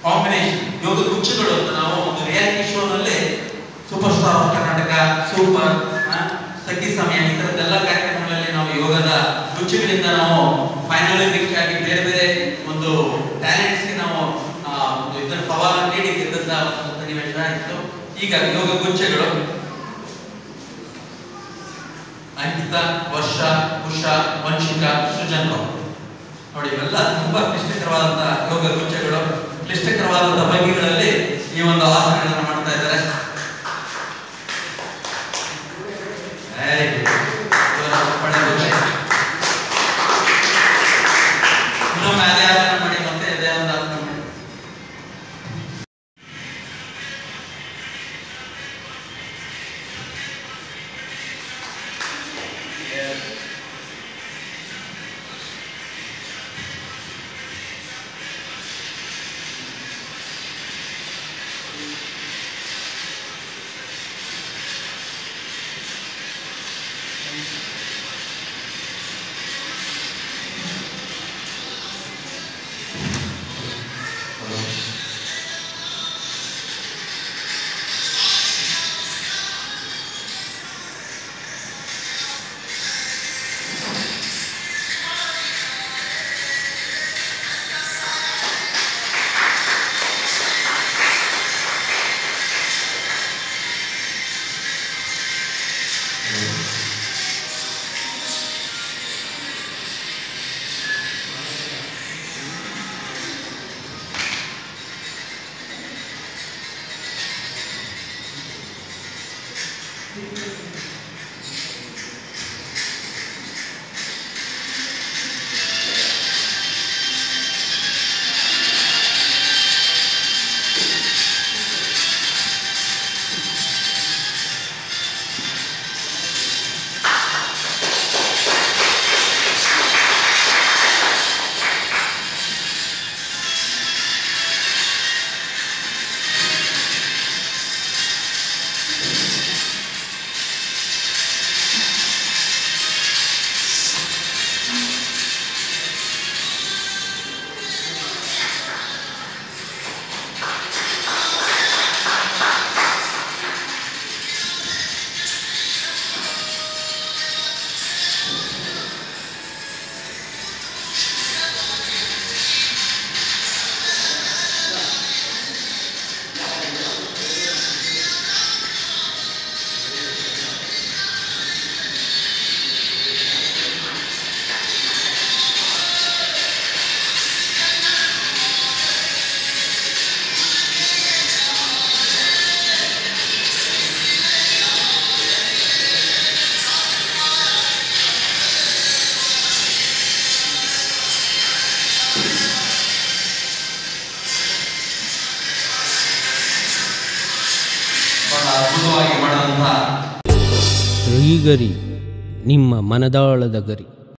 Combination ಯೋಗ ಗುಚ್ಛಗಳು ಅಂತ ನಾವು ಒಂದು ರಿಯಾಲಿಟಿ ಶೋನಲ್ಲಿ super star of Karnataka super Sakhi ಸಮಯ ಈ ತರದ್ದೆಲ್ಲ ಕಾರ್ಯಕ್ರಮಗಳಲ್ಲಿ ನಾವು ಯೋಗದ ಗುಚ್ಛಗಳಿಂದ ನಾವು ಫೈನಲ್ ಆಗಿ ಬೇರೆ ಬೇರೆ ಒಂದು ಟ್ಯಾಲೆಂಟ್ಸ್ಗೆ ನಾವು ಆ, ಒಂದು ಇದರ ಸವಾಲು ನೀಡಿ ಗೆದ್ದಂತ ಒಂದು ಸನ್ನಿವೇಶ ಇತ್ತು ಈಗ ಯೋಗ ಗುಚ್ಛಗಳು ಅಂಕಿತಾ ವರ್ಷ ಉಷಾ ವಂಶಿಕಾ ಸೃಜನ್ ಬಾಬು ನೋಡಿ ಇವೆಲ್ಲ ತುಂಬಾ ಕ್ಲಿಷ್ಟಕರವಾದಂತಹ ಯೋಗ ಗುಚ್ಛಗಳು ಕ್ಲಿಷ್ಟಕರವಾದಂತಹ ಭಂಗಿಗಳಲ್ಲಿ ಈ ಒಂದು ಆಸನಗಳನ್ನು ಮಾಡ್ತಾ ಇದ್ದಾರೆ Very good. ಇವರ ಒಪ್ಪಣೆ ಬಗ್ಗೆ. ಇನ್ನೊಮ್ಮೆ ಅದೇ ಆಸನ ಮಾಡಿ ಮತ್ತೆ ಅದೇ ಒಂದು ಆಸನ ಮಾಡಿ ಬಹಳ ಅದ್ಭುತವಾಗಿ ಮಾಡಿದಂತಹ ಶ್ರೀಗರಿ ನಿಮ್ಮ ಮನದಾಳದ ಗರಿ